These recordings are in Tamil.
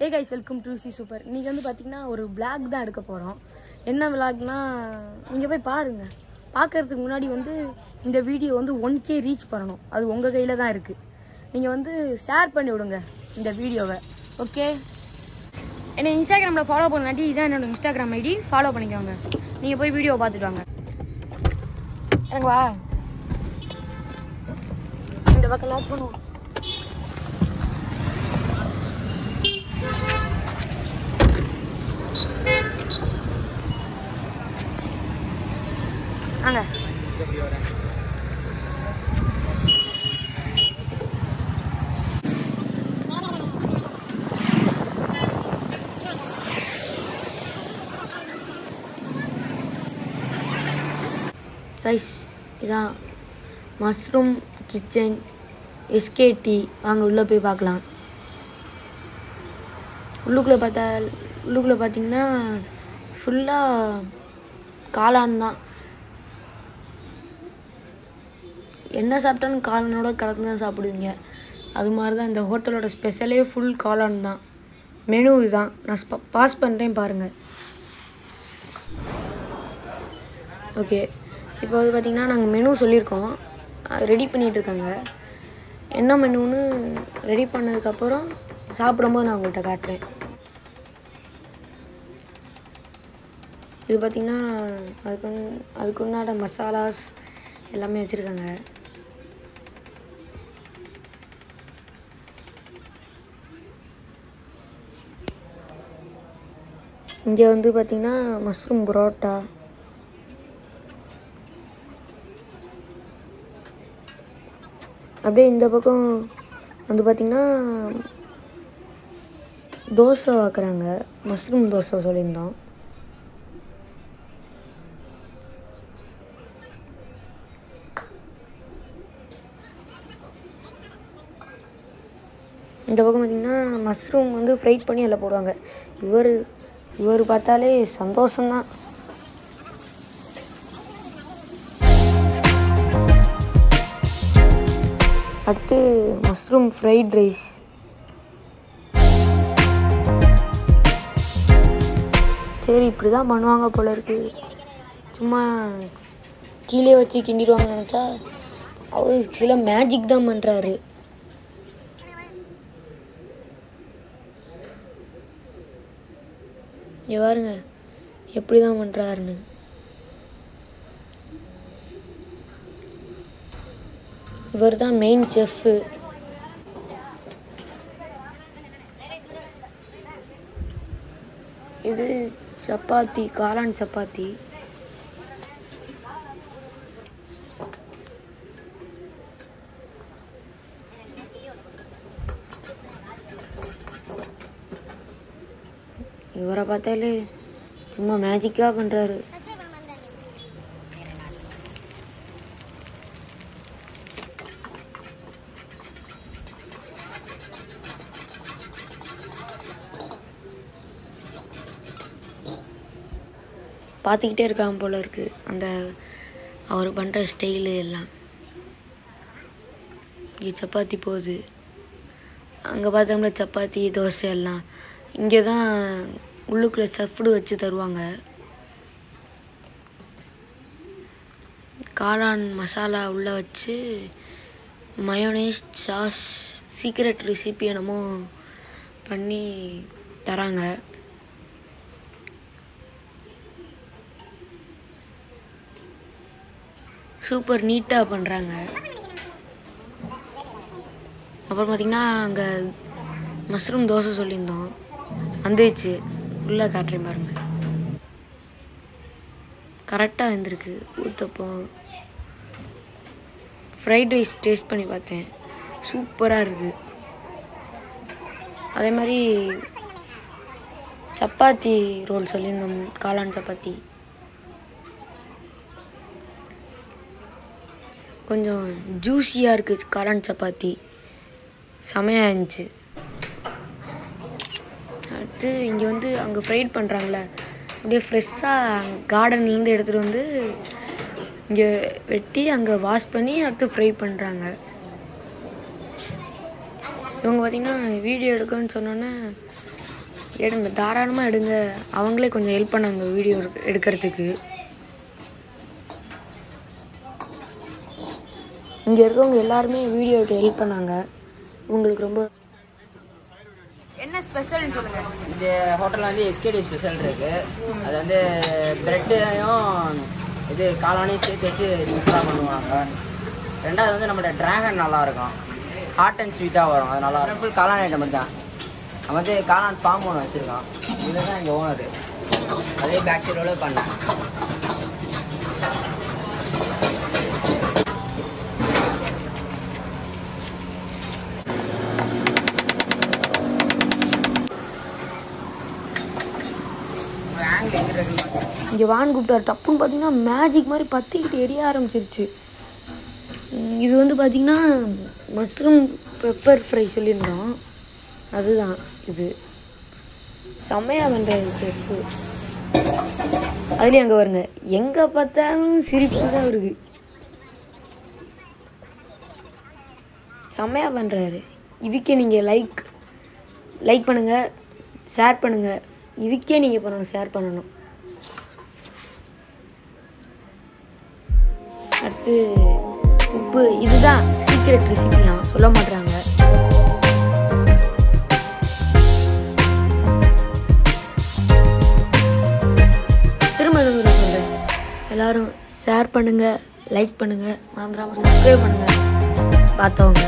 hey guys welcome to C super இன்னைக்கு வந்து பார்த்தீங்கன்னா ஒரு vlog தான் எடுக்க போகிறோம் என்ன விளாக்னா நீங்கள் போய் பாருங்கள் பார்க்கறதுக்கு முன்னாடி வந்து இந்த வீடியோ வந்து ஒன் கே ரீச் பண்ணணும் அது உங்கள் கையில் தான் இருக்குது நீங்கள் வந்து ஷேர் பண்ணி விடுங்க இந்த வீடியோவை ஓகே என்னை இன்ஸ்டாகிராமில் ஃபாலோ பண்ணாட்டி இதான் என்னோட இன்ஸ்டாகிராம் ஐடி ஃபாலோ பண்ணிக்கோங்க நீங்கள் போய் வீடியோ பார்த்துட்டு வாங்க எனக்கு வா இந்த பக்கம் லாக் பண்ணுவோம் வாங்க ரைஸ் இதான் மஷ்ரூம் கிச்சன் எஸ்கேடி வாங்க உள்ளே போய் பார்க்கலாம் உள்ளுக்குள்ளே பார்த்தா உள்ளுக்குள்ளே பார்த்தீங்கன்னா ஃபுல்லாக காளான் தான் என்ன சாப்பிட்டாலும் காளானோட கலந்து தான் சாப்பிடுவீங்க அது மாதிரி தான் இந்த ஹோட்டலோட ஸ்பெஷலே ஃபுல் காளான் தான் மெனு இதுதான் நான் ஸ்ப பாஸ் பண்ணுறேன் பாருங்கள் ஓகே இப்போ வந்து பார்த்திங்கன்னா நாங்கள் மெனு சொல்லியிருக்கோம் ரெடி பண்ணிகிட்ருக்காங்க என்ன மெனுன்னு ரெடி பண்ணதுக்கப்புறம் சாப்பிடும்போது நான் உங்கள்கிட்ட காட்டுறேன் இது பார்த்திங்கன்னா அதுக்கு அதுக்கு உண்டான மசாலாஸ் எல்லாமே வச்சுருக்காங்க இங்கே வந்து பார்த்திங்கன்னா மஷ்ரூம் புரோட்டா அப்படியே இந்த பக்கம் வந்து பார்த்திங்கன்னா தோசை வைக்கிறாங்க மஷ்ரூம் தோசை சொல்லியிருந்தோம் இந்த பக்கம் பார்த்திங்கன்னா மஷ்ரூம் வந்து ஃப்ரைட் பண்ணி அதில் போடுவாங்க இவர் இவர் பார்த்தாலே சந்தோஷம்தான் அடுத்து மஷ்ரூம் ஃப்ரைட் ரைஸ் சரி இப்படி தான் பண்ணுவாங்க போல இருக்கு சும்மா கீழே வச்சு கிண்டிடுவாங்கன்னு நினச்சா அவர் கீழே மேஜிக் தான் பண்ணுறாரு இங்க பாருங்க எப்படி தான் பண்ணுறாருன்னு இவர் தான் மெயின் செஃப்பு இது சப்பாத்தி காளான் சப்பாத்தி இவரை பார்த்தாலே சும்மா மேஜிக்காக பண்ணுறாரு பார்த்துக்கிட்டே இருக்கான் போல இருக்கு அந்த அவர் பண்ணுற ஸ்டைலு எல்லாம் இங்கே சப்பாத்தி போகுது அங்கே பார்த்தோம்னா சப்பாத்தி தோசை எல்லாம் இங்கே தான் உள்ளுக்குள்ளே சஃப்டு வச்சு தருவாங்க காளான் மசாலா உள்ளே வச்சு மயோனைஸ் சாஸ் சீக்ரெட் ரெசிபி என்னமோ பண்ணி தராங்க சூப்பர் நீட்டாக பண்ணுறாங்க அப்புறம் பார்த்திங்கன்னா அங்கே மஷ்ரூம் தோசை சொல்லியிருந்தோம் வந்துச்சு உள்ளே காட்டுறேன் பாருங்க கரெக்டாக வந்திருக்கு ஊத்தப்போ ஃப்ரைட் ரைஸ் டேஸ்ட் பண்ணி பார்த்தேன் சூப்பராக இருக்குது அதே மாதிரி சப்பாத்தி ரோல் சொல்லியிருந்தோம் காளான் சப்பாத்தி கொஞ்சம் ஜூஸியாக இருக்குது காளான் சப்பாத்தி செமையாக இருந்துச்சு அடுத்து இங்கே வந்து அங்கே ஃப்ரைட் பண்ணுறாங்களே அப்படியே ஃப்ரெஷ்ஷாக கார்டன்லேருந்து எடுத்துகிட்டு வந்து இங்கே வெட்டி அங்கே வாஷ் பண்ணி அடுத்து ஃப்ரை பண்ணுறாங்க இவங்க பார்த்திங்கன்னா வீடியோ எடுக்கணும்னு சொன்னோன்னே எடுங்க தாராளமாக எடுங்க அவங்களே கொஞ்சம் ஹெல்ப் பண்ணாங்க வீடியோ எடுக்கிறதுக்கு இங்கே இருக்கவங்க எல்லாருமே வீடியோ எடுக்க ஹெல்ப் பண்ணாங்க உங்களுக்கு ரொம்ப என்ன ஸ்பெஷல்னு சொல்லுங்க இந்த ஹோட்டலில் வந்து எஸ்கேடி ஸ்பெஷல் இருக்கு அது வந்து ப்ரெட்டையும் இது காளானையும் சேர்த்து வச்சு ஸ்பெஷலாக பண்ணுவாங்க ரெண்டாவது வந்து நம்மளோட டிராகன் நல்லா இருக்கும் ஹாட் அண்ட் ஸ்வீட்டாக வரும் அது நல்லா இருக்கும் ஃபுல் காளான் ஐட்டம் தான் நம்ம வந்து காளான் ஃபார்ம் ஒன்று வச்சுருக்கோம் இதுதான் இங்கே ஓனர் அதே பேக் சைடோட பண்ணேன் ஆங்கிள் எங்கே இருக்குன்னு இங்கே வான் கூப்பிட்டார் டப்புன்னு பார்த்தீங்கன்னா மேஜிக் மாதிரி பற்றிக்கிட்டு எரிய ஆரம்பிச்சிருச்சு உம், இது வந்து பார்த்தீங்கன்னா மஷ்ரூம் பெப்பர் ஃப்ரை சொல்லியிருந்தோம் அதுதான் இது செம்மையாக பண்ணுறாரு செஃப்பு அதுலேயும் அங்கே வருங்க எங்கே பார்த்தாலும் சிரிப்பு தான் வருது செம்மையாக பண்ணுறாரு இதுக்கே நீங்கள் லைக் லைக் பண்ணுங்கள் ஷேர் பண்ணுங்கள் இதுக்கே நீங்கள் பண்ணணும் ஷேர் பண்ணணும் அடுத்து உப்பு இதுதான் சீக்ரெட் ரெசிபியா சொல்ல மாட்றாங்க திரும்ப ஒரு முறை சொல்கிறேன் எல்லாரும் ஷேர் பண்ணுங்க லைக் பண்ணுங்க மறந்துடாம சப்ஸ்கிரைப் பண்ணுங்க பார்த்தவங்க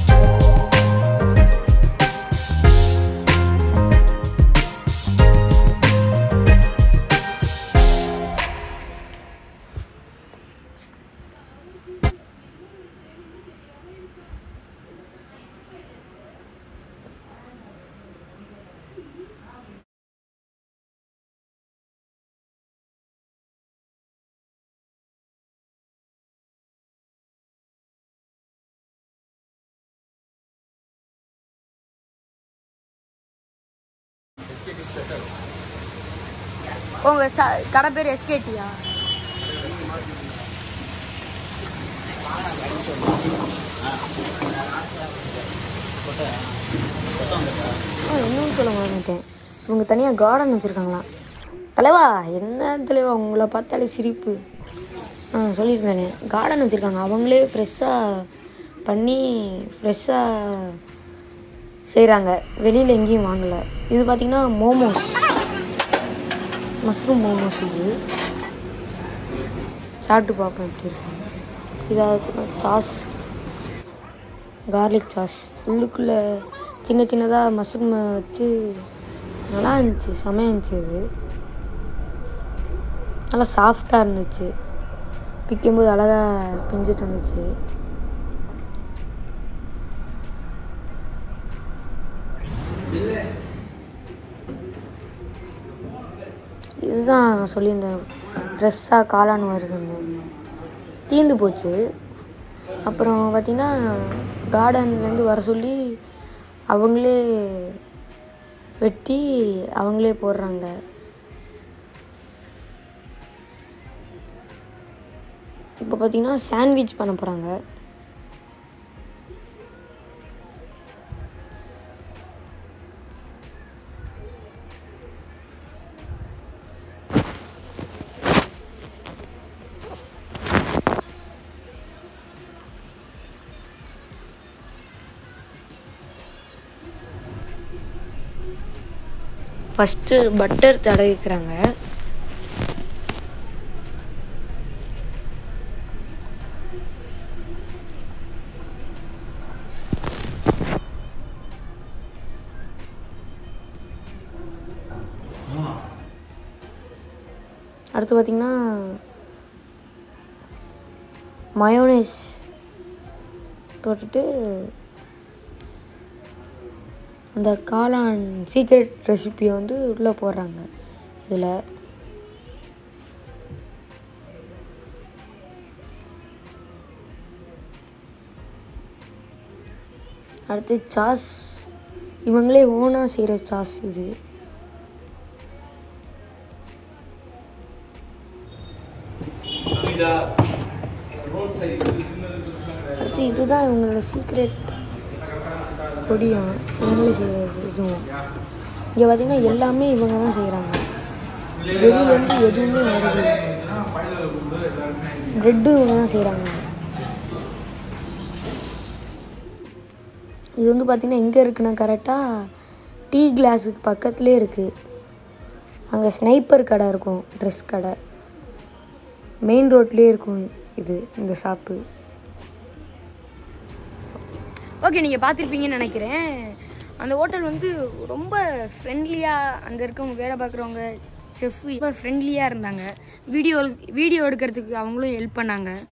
உங்க கடை பேர் எஸ்கேடியா இன்னும் சொல்ல மாட்டேன் இவங்க தனியாக கார்டன் வச்சுருக்காங்களாம் தலைவா என்ன தலைவா உங்களை பார்த்தாலே சிரிப்பு ஆ சொல்லியிருந்தேனே கார்டன் வச்சுருக்காங்க அவங்களே ஃப்ரெஷ்ஷாக பண்ணி ஃப்ரெஷ்ஷாக செய்கிறாங்க வெளியில் எங்கேயும் வாங்கலை இது பார்த்திங்கன்னா மோமோஸ் மஷ்ரூம் மோமோஸ் இது சாப்பிட்டு பார்ப்போம் எப்படி இருக்கும் இதாக சாஸ் கார்லிக் சாஸ் உள்ளுக்குள்ளே சின்ன சின்னதாக மஷ்ரூமை வச்சு நல்லா இருந்துச்சு செமையாக இருந்துச்சு இது நல்லா சாஃப்டாக இருந்துச்சு பிக்கும்போது அழகாக பிஞ்சிட்டு வந்துச்சு இதுதான் நான் சொல்லியிருந்தேன் ஃப்ரெஷ்ஷாக காளான் வருதுன்னு தீந்து போச்சு அப்புறம் பார்த்திங்கன்னா கார்டன்லேருந்து வர சொல்லி அவங்களே வெட்டி அவங்களே போடுறாங்க இப்போ பார்த்தீங்கன்னா சாண்ட்விச் பண்ண போகிறாங்க ஃபஸ்ட்டு பட்டர் தடவிக்கிறாங்க அடுத்து பார்த்திங்கன்னா மயோனைஸ் போட்டுட்டு அந்த காளான் சீக்ரெட் ரெசிபியை வந்து உள்ளே போடுறாங்க இதில் அடுத்து சாஸ் இவங்களே ஓனாக செய்கிற சாஸ் இது அடுத்து இதுதான் இவங்களோட சீக்ரெட் பொடியும் இவங்களே செய்கிறது இதுவும் இங்கே பார்த்தீங்கன்னா எல்லாமே இவங்க தான் செய்கிறாங்க வெளியிலேருந்து எதுவுமே வருது ப்ரெட்டும் இவங்க தான் செய்கிறாங்க இது வந்து பார்த்திங்கன்னா எங்கே இருக்குன்னா கரெக்டாக டீ கிளாஸுக்கு பக்கத்துலேயே இருக்குது அங்கே ஸ்னைப்பர் கடை இருக்கும் ட்ரெஸ் கடை மெயின் ரோட்லேயே இருக்கும் இது இந்த ஷாப்பு ஓகே நீங்கள் பார்த்துருப்பீங்கன்னு நினைக்கிறேன் அந்த ஹோட்டல் வந்து ரொம்ப ஃப்ரெண்ட்லியாக அந்த இருக்கவங்க வேலை பார்க்குறவங்க செஃப் ரொம்ப ஃப்ரெண்ட்லியாக இருந்தாங்க வீடியோ வீடியோ எடுக்கிறதுக்கு அவங்களும் ஹெல்ப் பண்ணாங்க